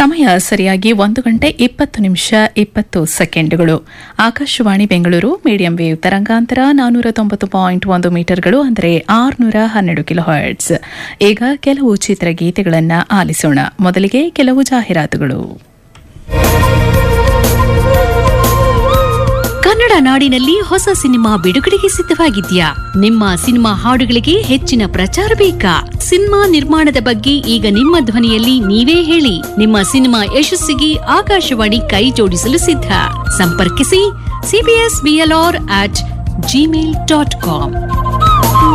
ಸಮಯ ಸರಿಯಾಗಿ ಒಂದು ಗಂಟೆ ಇಪ್ಪತ್ತು ನಿಮಿಷ ಇಪ್ಪತ್ತು ಸೆಕೆಂಡ್ಗಳು ಆಕಾಶವಾಣಿ ಬೆಂಗಳೂರು ಮೀಡಿಯಂ ವೇವ್ ತರಂಗಾಂತರ ನಾನೂರ ತೊಂಬತ್ತು ಪಾಯಿಂಟ್ ಒಂದು ಮೀಟರ್ಗಳು ಅಂದರೆ ಆರುನೂರ ಹನ್ನೆರಡು ಕಿಲೋ ಹರ್ಟ್ಸ್ ಈಗ ಕೆಲವು ಚಿತ್ರಗೀತೆಗಳನ್ನು ಆಲಿಸೋಣ ಮೊದಲಿಗೆ ಕೆಲವು ಜಾಹೀರಾತುಗಳು ಕನ್ನಡ ನಾಡಿನಲ್ಲಿ ಹೊಸ ಸಿನಿಮಾ ಬಿಡುಗಡೆಗೆ ಸಿದ್ಧವಾಗಿದ್ಯಾ ನಿಮ್ಮ ಸಿನಿಮಾ ಹಾಡುಗಳಿಗೆ ಹೆಚ್ಚಿನ ಪ್ರಚಾರ ಬೇಕಾ ಸಿನಿಮಾ ನಿರ್ಮಾಣದ ಬಗ್ಗೆ ಈಗ ನಿಮ್ಮ ಧ್ವನಿಯಲ್ಲಿ ನೀವೇ ಹೇಳಿ ನಿಮ್ಮ ಸಿನಿಮಾ ಯಶಸ್ಸಿಗೆ ಆಕಾಶವಾಣಿ ಕೈ ಜೋಡಿಸಲು ಸಿದ್ಧ ಸಂಪರ್ಕಿಸಿ CBS BLR at Gmail dot com